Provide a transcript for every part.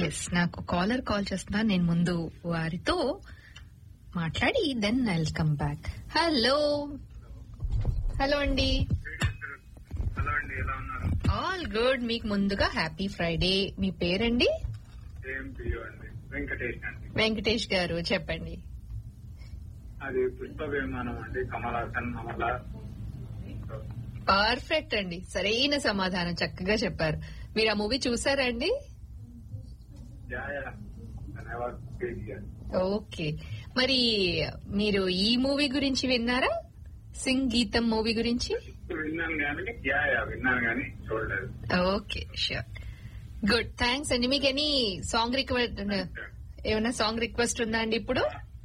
Yes నాకు caller call చేస్తున్నా నేను ముందు వారితో మాట్లాడి then I come back hello hello అండి హలో అండి ఎలా ఉన్నారు ఆల్ గుడ్ మీకు ముందుగా హ్యాపీ ఫ్రైడే మీ పేరండి ఏం పియో అండి వెంకటేష్ అండి వెంకటేష్ గారు చెప్పండి అది పుష్ప విమానం అండి కమలాసన్ అమల పర్ఫెక్ట్ అండి సరైన సమాధానం చక్కగా చెప్పారు మీరు ఆ మూవీ చూసారా అండి జాయ ధన్యవాద్ కేసీఆర్ ఓకే మరి మీరు ఈ మూవీ గురించి విన్నారా సింగ్ గీతం మూవీ గురించి విన్నాను కానీ జాయ విన్నాను కానీ చూడలేదు ఓకే ష్యూర్ గుడ్ థ్యాంక్స్ అండి మీకు ఎనీ సాంగ్ రిక్వెస్ట్ ఏమైనా సాంగ్ రిక్వెస్ట్ ఉందా అండి ఇప్పుడు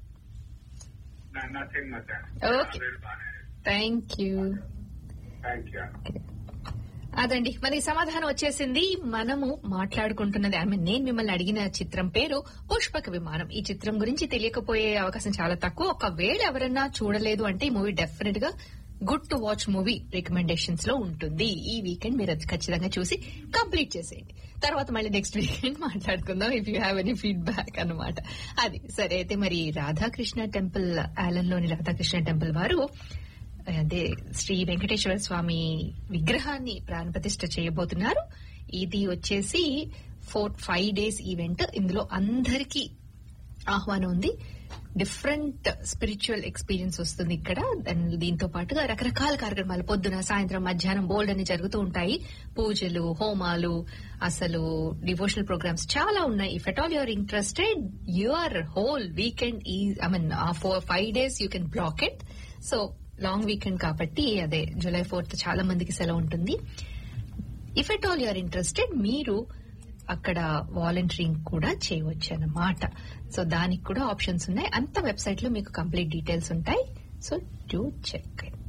nothing much Okay. Thank you thank you అదండి మనకి సమాధానం వచ్చేసింది మనము మాట్లాడుకుంటున్నది ఐ మీన్ నేను మిమ్మల్ని అడిగిన చిత్రం పేరు పుష్పక విమానం ఈ చిత్రం గురించి తెలియకపోయే అవకాశం చాలా తక్కువ ఒకవేళ ఎవరన్నా చూడలేదు అంటే ఈ మూవీ డెఫినెట్ గా good to watch movie recommendations లో ఉంటుంది ఈ వీకెండ్ మీరు అది ఖచ్చితంగా చూసి కంప్లీట్ చేసేయండి తర్వాత మళ్ళీ నెక్స్ట్ వీకెండ్ మాట్లాడుకుందాం if you have any feedback అన్నమాట అది సరే అయితే మరి రాధాకృష్ణ టెంపుల్ ఆలన్ లోని రాధాకృష్ణ టెంపుల్ వారు అదే శ్రీ వెంకటేశ్వర స్వామి విగ్రహాన్ని ప్రాణప్రతిష్ఠ చేయబోతున్నారు ఇది వచ్చేసి ఫోర్ ఫైవ్ డేస్ ఈవెంట్ ఇందులో అందరికీ ఆహ్వానం ఉంది డిఫరెంట్ స్పిరిచువల్ ఎక్స్పీరియన్స్ వస్తుంది ఇక్కడ దాని- దీంతో పాటుగా రకరకాల కార్యక్రమాలు పొద్దున సాయంత్రం మధ్యాహ్నం బోల్డ్ అని జరుగుతూ ఉంటాయి పూజలు హోమాలు అసలు డివోషనల్ ప్రోగ్రామ్స్ చాలా ఉన్నాయి if at all your interested your whole weekend is I mean uh four five days you can block it so long weekend కాబట్టి అదే జూలై ఫోర్త్ చాలా మందికి సెలవు ఉంటుంది if at all you're interested మీరు అక్కడ వాలంటీరింగ్ కూడా చేయవచ్చు అన్నమాట సో దానికి కూడా ఆప్షన్స్ ఉన్నాయి అంత వెబ్సైట్ లో మీకు కంప్లీట్ డీటెయిల్స్ ఉంటాయి సో డూ చెక్ ఇట్